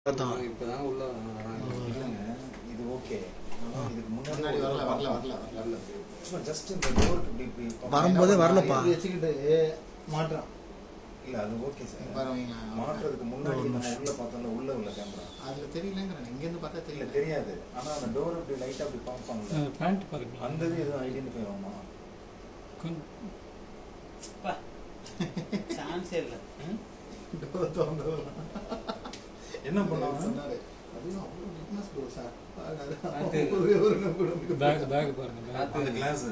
அதான் இப்பதான் உள்ள வராங்க. இல்லைங்க இது ஓகே இதுக்கு முன்னாடி முன்னாடி வரல, வரல, வரல, வரல சும்மா ஜஸ்ட் இந்த டோருக்கு இப்படி இப்படி பார்ப்போம். வரும்போதே வரலப்பா. இப்படி வச்சுக்கிட்டு மாட்டுறான் இல்ல அது ஓகே சார் பாருங்களா மாட்டுறதுக்கு முன்னாடி ஒரு நம்ம உள்ள பார்த்தோம்ல உள்ள உள்ள கேமரா அதுல தெரியலங்கிறேன் இங்க இருந்து பார்த்தா இல்ல தெரியல தெரியாது ஆனா அந்த டோர் இப்படி லைட்டா அப்படி பார்ப்பாங்கல்ல பேண்ட் பாருங்க அந்த இது எதுவும் ஐடென்டிஃபை ஆகுமா கொஞ்சம் சான்ஸே இல்லை டோர் திறந்ததெல்லாம். என்ன பண்ணாங்க சொன்னாரு அதுவும் அவ்வளோ நிக்னஸ் ப்ரோ சார் அது- ஒரே ஒரு நம்பர் பேக் பேக் பாருங்க bag. அந்த கிளாஸ்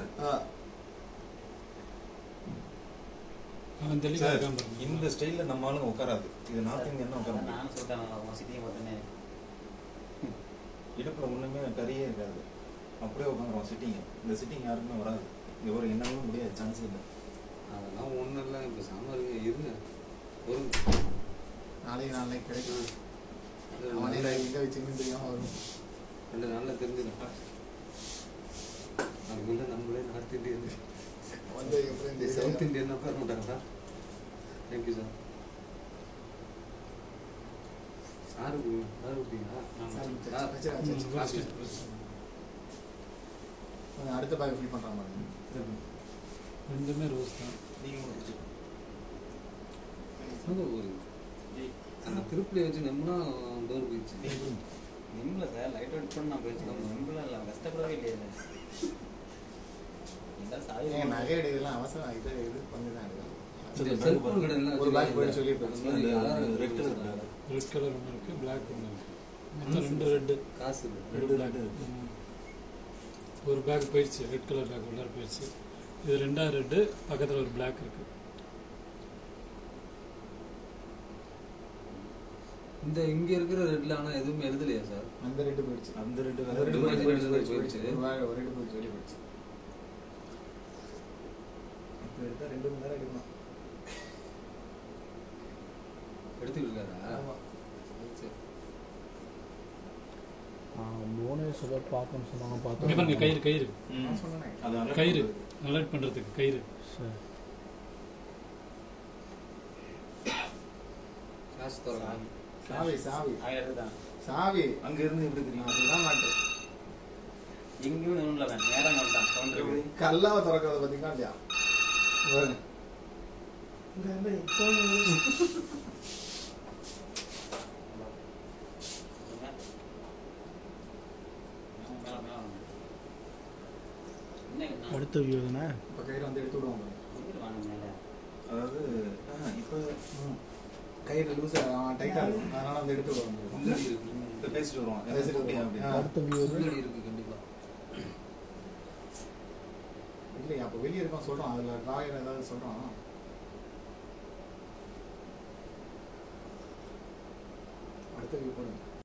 அவன் தெளிவா சார் இருக்கான் பாருங்க இந்த ஸ்டைல்ல நம்ம ஆளுங்க உட்காராது இது நார்த் இந்தியன் உட்கார அதான் முடியும் நானும் சொல்லிட்டேன் உன் சிட்டியை பார்த்தோன்னே இடுப்புல ஒண்ணுமே கரியே இருக்காது அப்படியே உட்காந்துரும் சிட்டிங் இந்த சிட்டிங் யாருக்குமே வராது இங்க ஒரு என்னவே முடியாது சான்ஸ் இல்லை அதெல்லாம் ஒண்ணும் இல்லை இப்ப சாம இருங்க இருங்க ஒரு நாளைக்கு நாளைக்கு கிடைக்கும் ரெண்டு அவனே நாள்ல- எங்க வச்சுன்னு தெரியாம வரும் ரெண்டு நாள்ல தெரிஞ்சிடும் அதுக்குள்ள நம்மளே நார்த் இந்தியன் வந்து அப்புறம் இந்த சவுத் இந்தியன் உட்கார மாட்டாங்களா தேங்க்யூ சார் சாரு சாரு கொடுத்தீங்களா சாரு கொடுத்தேன். சார், வச்சிரு, ம், வச்சிரு. காசு. கொஞ்சம் அடுத்த பேக் ஃபில் பண்றான் பாருங்க ரெண்டுமே ரோஸ் தான் நீங்க முடிச்சு அது ஒரு அந்த திருப்பதி வச்சு நம்பினா டோர் போயிடுச்சு நிம்மல சார் லைட் அவுட் பண்ணி நான் போயிடுச்சு நிம்மல இல்லை கஷ்டப்படவே இல்லையே இல்லை இந்த சாவி ஏன் நகை எடுக்கலாம் அவசரம் இது இது பண்ணிதான் எடுக்கலாம். இந்த செல்போன் கடையில ஒரு பேக் போயிட்டு சொல்லி அந்த மாதிரி இந்த அலாரம் ரெட் கலர் வச்சிருக்காங்க. ரெட் கலர் ஒன்று இருக்கு பிளாக் ஒன்று இருக்கு மொத்தம் ரெண்டு ரெட்டு காசு இல்லை. ரெண்டு ரெண்டு ஒரு பேக் போயிடுச்சு ரெட் கலர் பேக் உள்ளார போயிடுச்சு இது ரெண்டாவது ரெட்டு பக்கத்தில் ஒரு பிளாக் இருக்கு இந்த இங்க இருக்கிற ரெட்ல ஆனா எதுவுமே எழுதலையா சார் அந்த ரெட்டு போயிடுச்சு அந்த ரெண்டு அந்த வேற ரெட்டு போயிடுச்சு, போயிடுச்சு, போயிடுச்சு, போயிடுச்சு, போயிடுச்சு. ஒரு வேலை, ஒரு ரெட்டு போயிடுச்சு, வெளியே போயிடுச்சு. இப்ப எடுத்தா ரெண்டு மணி நேரம் எடுக்கணும். எடுத்துட்டு இருக்காரா ஆமா. சரி. புவனேஸ்வர் பார்க்கணும்னு சொன்னாங்க இங்கே பார்த்தோம் பாருங்க கயிறு கயிறு ம். நான் சொன்னேனே. அது alert கயிறு பண்றது. அலர்ட் பண்ணுறதுக்கு கயிறு சரி காசு தரலாம் சாவி சாவி ஆயிரம் தான் சாவி அங்க இருந்து எப்படி தெரியும் அதுதான் மாட்டு எங்கேயும் நின்றுல நேரம் வந்துட்டான் கவுண்டர் கல்லாவை திறக்கிறத பார்த்தீங்களா இல்லையா பாருங்க. இந்த இந்த இப்போ அடுத்த வியூ தானே இப்போ கயிறு வந்து எடுத்து விடுவாங்க அதாவது ஆ, இப்ப கயிறு லூஸா டைட்டா இருக்கும் அதனால வந்து எடுத்து விடுவாங்க உள்ளடி இருக்கு இப்ப பேசிட்டு வருவோம் பேசிட்டு பேசிட்டு வருவோம். அப்படின்னு ஆ. அடுத்த வியூ உள்ளடி இருக்கு கண்டிப்பா இல்லையா அப்போ வெளியே இருக்கோம் சொல்றோம் அதுல டிராயர் ஏதாவது சொல்றோம் அடுத்த வியூ போடுங்க